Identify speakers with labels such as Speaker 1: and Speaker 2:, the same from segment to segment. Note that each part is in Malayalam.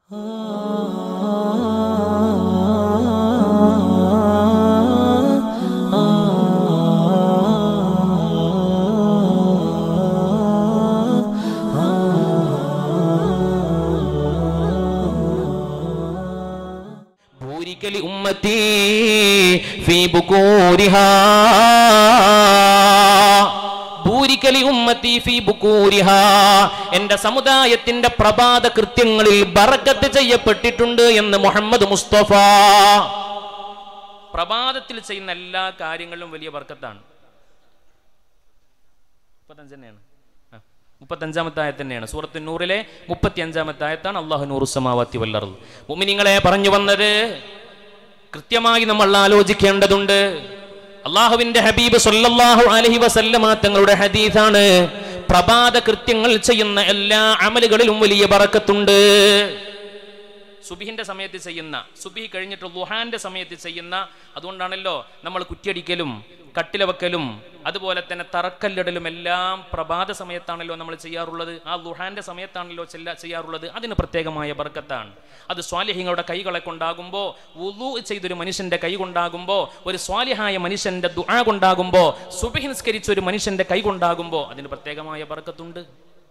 Speaker 1: بورك لأمتي في بكورها ബൂരിക ലിഉമ്മത്തി ഫീ ബുകൂരിഹാ. എന്റെ സമുദായത്തിന്റെ പ്രഭാത കൃത്യങ്ങളിൽ ബറക്കത്ത് ചെയ്യപ്പെട്ടിട്ടുണ്ട് എന്ന് മുഹമ്മദ് മുസ്തഫ പ്രഭാതത്തിൽ ചെയ്യുന്ന എല്ലാ കാര്യങ്ങളിലും വലിയ ബർക്കത്താണ് മുപ്പത്തഞ്ച് തന്നെയാണ് ആ, മുപ്പത്തഞ്ചാമത്തെ ആയത്ത് തന്നെയാണ് സൂറത്ത് നൂറിലെ മുപ്പത്തി അഞ്ചാമത്തെ ആയത്താണ് അള്ളാഹു നൂറു സമാവാത്തി വല്ലറു മുമിനിങ്ങളെ പറഞ്ഞു വന്നത് കൃത്യമായി നമ്മൾ ആലോചിക്കേണ്ടതുണ്ട് അള്ളാഹുവിന്റെ ഹബീബ് സല്ലല്ലാഹു അലൈഹി വസല്ലമ തങ്ങളുടെ ഹദീസാണ് പ്രഭാത കൃത്യങ്ങൾ ചെയ്യുന്ന എല്ലാ അമലുകളിലും വലിയ ബറക്കത്തുണ്ട് സുബിഹിന്റെ സമയത്ത് ചെയ്യുന്ന സുബിഹി കഴിഞ്ഞിട്ട് ലുഹാന്റെ സമയത്ത് ചെയ്യുന്ന അതുകൊണ്ടാണല്ലോ നമ്മൾ കുറ്റിയടിക്കലും കട്ടില വെക്കലും അതുപോലെ തന്നെ തറക്കല്ലിടലും എല്ലാം പ്രഭാത സമയത്താണല്ലോ നമ്മൾ ചെയ്യാറുള്ളത് ആ ലുഹാന്റെ സമയത്താണല്ലോ ചെല്ല ചെയ്യാറുള്ളത് അതിന് പ്രത്യേകമായ ബർക്കത്താണ് അത് സ്വാലിഹിങ്ങളുടെ കൈകളെ കൊണ്ടാകുമ്പോൾ വുളു ചെയ്തൊരു മനുഷ്യന്റെ കൈ കൊണ്ടാകുമ്പോൾ ഒരു സ്വാലിഹായ മനുഷ്യന്റെ ദുആ കൊണ്ടാകുമ്പോൾ സുബിഹി നിസ്കരിച്ച ഒരു മനുഷ്യന്റെ കൈ കൊണ്ടാകുമ്പോൾ അതിന് പ്രത്യേകമായ ബർക്കത്തുണ്ട്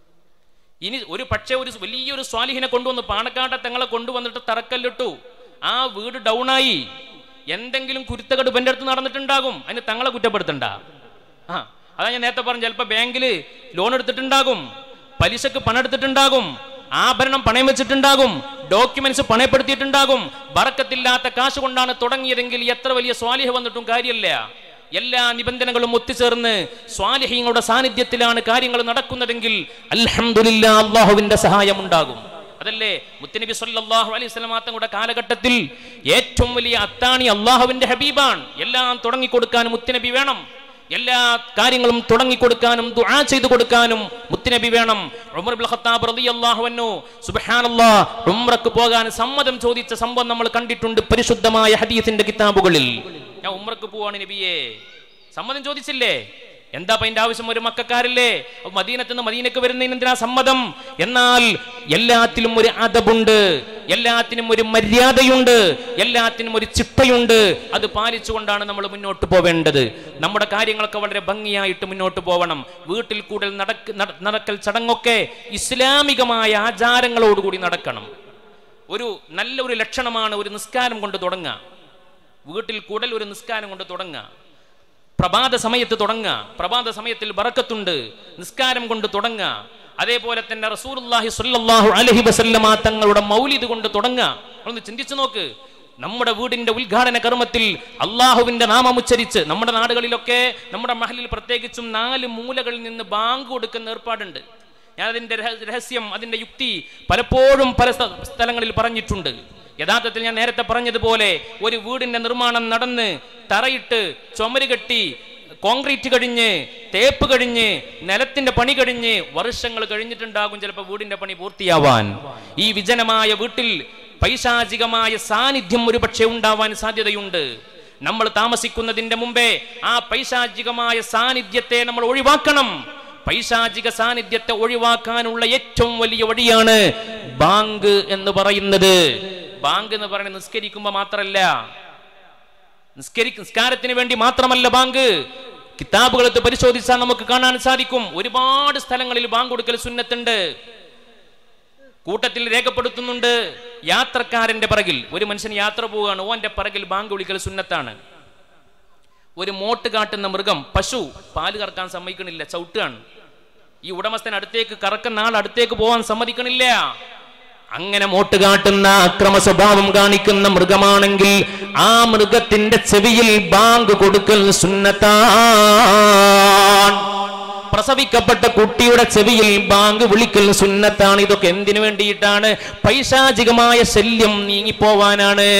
Speaker 1: ഇനി ഒരു പക്ഷേ ഒരു വലിയൊരു സ്വാലിഹിനെ കൊണ്ടുവന്ന് പാണക്കാട്ടെ തങ്ങളെ കൊണ്ടുവന്നിട്ട് തറക്കല്ലിട്ടു ആ വീട് ഡൗൺ ആയി എന്തെങ്കിലും കുരുത്തകട് ഇവന്റെ അടുത്ത് നടന്നിട്ടുണ്ടാകും അതിന് തങ്ങളെ കുറ്റപ്പെടുത്തണ്ട ആ അതാ ഞാൻ നേരത്തെ പറഞ്ഞു ചിലപ്പോൾ ബാങ്കിൽ ലോൺ എടുത്തിട്ടുണ്ടാകും പലിശക്ക് പണം എടുത്തിട്ടുണ്ടാകും ആഭരണം പണയം വെച്ചിട്ടുണ്ടാകും ഡോക്യുമെന്റ്സ് പണയപ്പെടുത്തിയിട്ടുണ്ടാകും ബറക്കത്തില്ലാത്ത കാശ് കൊണ്ടാണ് തുടങ്ങിയതെങ്കിൽ എത്ര വലിയ സ്വാലിഹ വന്നിട്ടും കാര്യമില്ല എല്ലാ നിബന്ധനകളും ഒത്തുചേർന്ന് സ്വാലിഹ്യങ്ങളുടെ സാന്നിധ്യത്തിലാണ് കാര്യങ്ങൾ നടക്കുന്നതെങ്കിൽ അൽഹംദുലില്ല അള്ളാഹുവിന്റെ സഹായം ഉണ്ടാകും അതല്ലേ മുത്തനബി സല്ലല്ലാഹു അലൈഹി വസല്ലം തങ്ങളുടെ കാലഘട്ടത്തിൽ ഏറ്റവും വലിയ അത്താണി അള്ളാഹുവിന്റെ ഹബീബാണ് എല്ലാം തുടങ്ങിക്കൊടുക്കാനും മുത്തനബി വേണം എല്ലാ കാര്യങ്ങളും തുടങ്ങിക്കൊടുക്കാനും ദുആ ചെയ്തു കൊടുക്കാനും മുത്തുനബി വേണം ഉമർ ഇബ്നുൽ ഖത്താബ് റളിയല്ലാഹു അൻഹു സുബ്ഹാനല്ലാഹ് ഉംറക്ക് പോകാൻ സമ്മതം ചോദിച്ച സംഭവം നമ്മൾ കണ്ടിട്ടുണ്ട് പരിശുദ്ധമായ ഹദീസിന്റെ കിതാബുകളിൽ ഞാൻ ഉംറക്ക് പോവാണ് നബിയെ സമ്മതം ചോദിച്ചില്ലേ എന്താ അപ്പൊ അതിന്റെ ആവശ്യം ഒരു മക്കാരില്ലേ അപ്പൊ മദീനത്ത് നിന്ന് മദീനക്ക് വരുന്നതിന് എന്തിനാ സമ്മതം എന്നാൽ എല്ലാത്തിലും ഒരു അതബുണ്ട് എല്ലാത്തിനും ഒരു മര്യാദയുണ്ട് എല്ലാത്തിനും ഒരു ചിട്ടയുണ്ട് അത് പാലിച്ചുകൊണ്ടാണ് നമ്മൾ മുന്നോട്ട് പോവേണ്ടത് നമ്മുടെ കാര്യങ്ങളൊക്കെ വളരെ ഭംഗിയായിട്ട് മുന്നോട്ട് പോകണം വീട്ടിൽ കൂടുതൽ നടക്ക് നട- നടക്കൽ ചടങ്ങൊക്കെ ഇസ്ലാമികമായ ആചാരങ്ങളോടുകൂടി നടക്കണം ഒരു നല്ല ഒരു ലക്ഷണമാണ് ഒരു നിസ്കാരം കൊണ്ട് തുടങ്ങുക വീട്ടിൽ കൂടൽ ഒരു നിസ്കാരം കൊണ്ട് തുടങ്ങുക പ്രഭാത സമയത്ത് തുടങ്ങുക പ്രഭാത സമയത്തിൽ ബറക്കത്തുണ്ട് നിസ്കാരം കൊണ്ട് തുടങ്ങുക അതേപോലെ തന്നെ റസൂലുള്ളാഹി സ്വല്ലല്ലാഹു അലൈഹി വസല്ലമ തങ്ങളുടെ മൗലിദ് കൊണ്ട് തുടങ്ങുക ഒന്ന് ചിന്തിച്ചു നോക്ക് നമ്മുടെ വീടിന്റെ ഉദ്ഘാടന കർമ്മത്തിൽ അള്ളാഹുവിന്റെ നാമം ഉച്ചരിച്ച് നമ്മുടെ നാടുകളിലൊക്കെ നമ്മുടെ മഹലിൽ പ്രത്യേകിച്ചും നാല് മൂലകളിൽ നിന്ന് ബാങ്ക് കൊടുക്കുന്ന ഏർപ്പാടുണ്ട് ഞാൻ അതിന്റെ രഹ- രഹസ്യം അതിന്റെ യുക്തി പലപ്പോഴും പല സ്ഥ- സ്ഥലങ്ങളിൽ പറഞ്ഞിട്ടുണ്ട് യഥാർത്ഥത്തിൽ ഞാൻ നേരത്തെ പറഞ്ഞതുപോലെ ഒരു വീടിന്റെ നിർമ്മാണം നടന്ന് തറയിട്ട് ചുമര് കെട്ടി കോൺക്രീറ്റ് കഴിഞ്ഞ് തേപ്പ് കഴിഞ്ഞ് നിലത്തിന്റെ പണി കഴിഞ്ഞ് വർഷങ്ങൾ കഴിഞ്ഞിട്ടുണ്ടാകും ചിലപ്പോൾ വീടിന്റെ പണി പൂർത്തിയാവാൻ ഈ വിജനമായ വീട്ടിൽ പൈശാചികമായ സാന്നിധ്യം ഒരുപക്ഷെ ഉണ്ടാവാൻ സാധ്യതയുണ്ട് നമ്മൾ താമസിക്കുന്നതിന്റെ മുമ്പേ ആ പൈശാചികമായ സാന്നിധ്യത്തെ നമ്മൾ ഒഴിവാക്കണം പൈശാചിക സാന്നിധ്യത്തെ ഒഴിവാക്കാനുള്ള ഏറ്റവും വലിയ വഴിയാണ് ബാങ്ക് എന്ന് പറയുന്നത് ബാങ്ക് എന്ന് പറയുന്നത് നിസ്കരിക്കുമ്പോൾ മാത്രമല്ല നിസ്കരി നിസ്കാരത്തിന് വേണ്ടി മാത്രമല്ല ബാങ്ക് കിതാബുകൾ എടുത്ത് പരിശോധിച്ചാൽ നമുക്ക് കാണാൻ സാധിക്കും ഒരുപാട് സ്ഥലങ്ങളിൽ ബാങ്ക് കൊടുക്കൽ സുന്നത്തുണ്ട് കൂട്ടത്തിൽ രേഖപ്പെടുത്തുന്നുണ്ട് യാത്രക്കാരന്റെ പിറകിൽ ഒരു മനുഷ്യൻ യാത്ര പോവുകയാണ് ഓന്റെ പിറകിൽ ബാങ്ക് വിളിക്കൽ സുന്നത്താണ് ഒരു മോട്ട് കാട്ടുന്ന മൃഗം പശു പാല് കറക്കാൻ സമ്മതിക്കണില്ല ചവിട്ടുകയാണ് ഈ ഉടമസ്ഥൻ അടുത്തേക്ക് കറക്കുന്ന ആൾ അടുത്തേക്ക് പോകാൻ സമ്മതിക്കണില്ല അങ്ങനെ മോട്ട് കാട്ടുന്ന അക്രമ സ്വഭാവം കാണിക്കുന്ന മൃഗമാണെങ്കിൽ ആ മൃഗത്തിന്റെ ചെവിയിൽ ബാങ്ക് കൊടുക്കൽ സുന്നത്താണ് പ്രസവിക്കപ്പെട്ട കുട്ടിയുടെ ചെവിയിൽ ബാങ്ക് വിളിക്കൽ സുന്നത്താണ് ഇതൊക്കെ എന്തിനു വേണ്ടിയിട്ടാണ് പൈശാചികമായ ശല്യം നീങ്ങിപ്പോവാനാണ്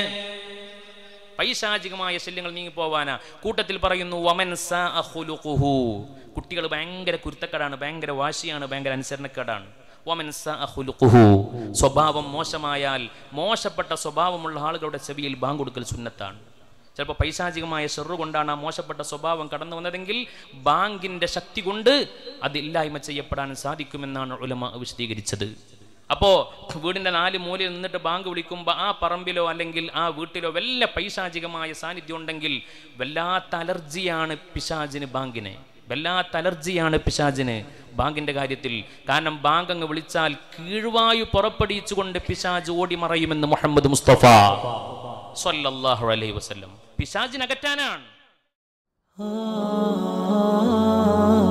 Speaker 1: പൈശാചികമായ ശല്യങ്ങൾ നീങ്ങിപ്പോവാനാ കൂട്ടത്തിൽ പറയുന്നു വമൻ സാഅ ഖുലുഖുഹു. കുട്ടികൾ ഭയങ്കര കുരുത്തക്കേടാണ് ഭയങ്കര വാശിയാണ് ഭയങ്കര അനുസരണക്കേടാണ് വമൻ സാഅ ഖുലുഖുഹു. സ്വഭാവം മോശമായാൽ മോശപ്പെട്ട സ്വഭാവമുള്ള ആളുകളുടെ ചെവിയിൽ ബാങ്ക് കൊടുക്കൽ സുന്നത്താണ് ചിലപ്പോൾ പൈശാചികമായ ഷെറു കൊണ്ടാണ് ആ മോശപ്പെട്ട സ്വഭാവം കടന്നു വന്നതെങ്കിൽ ബാങ്കിന്റെ ശക്തി കൊണ്ട് അത് ഇല്ലായ്മ ചെയ്യപ്പെടാൻ സാധിക്കുമെന്നാണ് ഉലമ വിശദീകരിച്ചത് അപ്പോ വീടിന്റെ നാല് മൂലയിൽ നിന്നിട്ട് ബാങ്ക് വിളിക്കുമ്പോൾ ആ പറമ്പിലോ അല്ലെങ്കിൽ ആ വീട്ടിലോ വല്ല പൈശാചികമായ സാന്നിധ്യം ഉണ്ടെങ്കിൽ വല്ലാത്ത അലർജിയാണ് പിശാചിന് ബാങ്കിന് വല്ലാത്ത അലർജിയാണ് പിശാചിന് ബാങ്കിന്റെ കാര്യത്തിൽ കാരണം ബാങ്ക് അങ്ങ് വിളിച്ചാൽ കീഴ്വായു പുറപ്പെടിച്ചുകൊണ്ട് പിശാജ് ഓടി മറയുമെന്ന് മുഹമ്മദ് മുസ്തഫ സല്ലല്ലാഹു അലൈഹി വസല്ലം പിശാചിനകറ്റാനാണ്
Speaker 2: ah